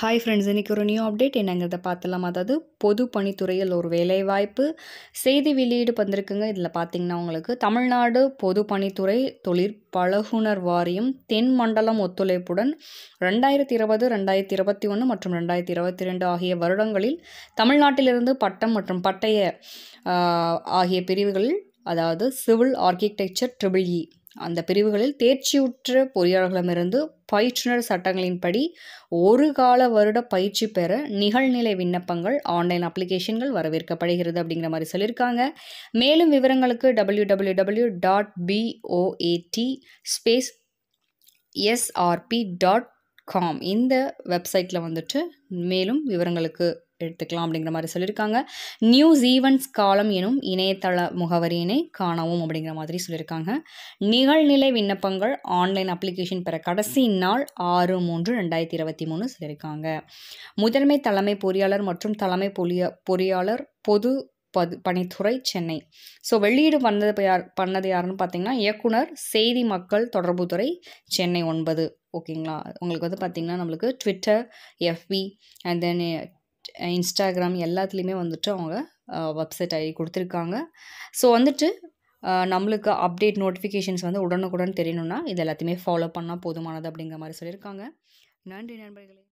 hi friends இன்றைக்கி ஒரு new update என்னங்கிறத பார்த்துலாம் அதாவது பொது பணித்துறையில் ஒரு வேலைவாய்ப்பு செய்தி வெளியீடு வந்திருக்குங்க இதில் பார்த்தீங்கன்னா உங்களுக்கு தமிழ்நாடு பொது பணித்துறை தொழிற்பழகுனர் வாரியம் தென் மண்டலம் ஒத்துழைப்புடன் ரெண்டாயிரத்தி இருபது ரெண்டாயிரத்தி இருபத்தி ஒன்று மற்றும் ரெண்டாயிரத்தி இருபத்தி ரெண்டு ஆகிய வருடங்களில் தமிழ்நாட்டிலிருந்து பட்டம் மற்றும் பட்டய ஆஹ், ஆகிய பிரிவுகளில் அதாவது சிவில் ஆர்கிடெக்சர் ட்ரிபிள் இ அந்த பிரிவுகளில் தேர்ச்சியுற்ற பொறியாளர்களிடமிருந்து பயிற்றுனர் சட்டங்களின்படி ஒரு கால வருட பயிற்சி பெற நிகழ்நிலை விண்ணப்பங்கள் ஆன்லைன் அப்ளிகேஷன்கள் வரவேற்கப்படுகிறது அப்படிங்கிற மாதிரி சொல்லியிருக்காங்க மேலும் விவரங்களுக்கு W W W dot POAD space SRP dot com இந்த வெப்சைட்டில் வந்துட்டு மேலும் விவரங்களுக்கு எடுத்துக்கலாம் அப்படிங்கிற மாதிரி சொல்லியிருக்காங்க நியூஸ் ஈவெண்ட்ஸ் காலம் எனும் இணையதள முகவரியினை காணவும் அப்படிங்கிற மாதிரி சொல்லியிருக்காங்க நிகழ்நிலை விண்ணப்பங்கள் ஆன்லைன் அப்ளிகேஷன் பெற கடைசி நாள் ஆறு மூன்று ரெண்டாயிரத்தி இருபத்தி மூணு சொல்லியிருக்காங்க முதன்மை தலைமை பொறியாளர் மற்றும் தலைமை பொறிய பொறியாளர் பொது பது பணித்துறை சென்னை ஸோ வெளியீடு பண்ணது இப்ப யார் பண்ணது யாருன்னு பார்த்தீங்கன்னா இயக்குனர் செய்தி மக்கள் தொடர்புத்துறை சென்னை ஒன்பது ஓகேங்களா உங்களுக்கு வந்து பார்த்திங்கன்னா நம்மளுக்கு ட்விட்டர் எஃபி அண்ட் தென் இன்ஸ்டாகிராம் எல்லாத்துலேயுமே வந்துட்டு அவங்க வெப்சைட் ஐடி கொடுத்துருக்காங்க ஸோ வந்துட்டு அஹ், நம்மளுக்கு அப்டேட் நோட்டிஃபிகேஷன்ஸ் வந்து உடனுக்குடன் தெரியணும்னா இது எல்லாத்தையுமே ஃபாலோ பண்ணால் போதுமானது அப்படிங்கிற மாதிரி சொல்லியிருக்காங்க நன்றி நண்பர்களே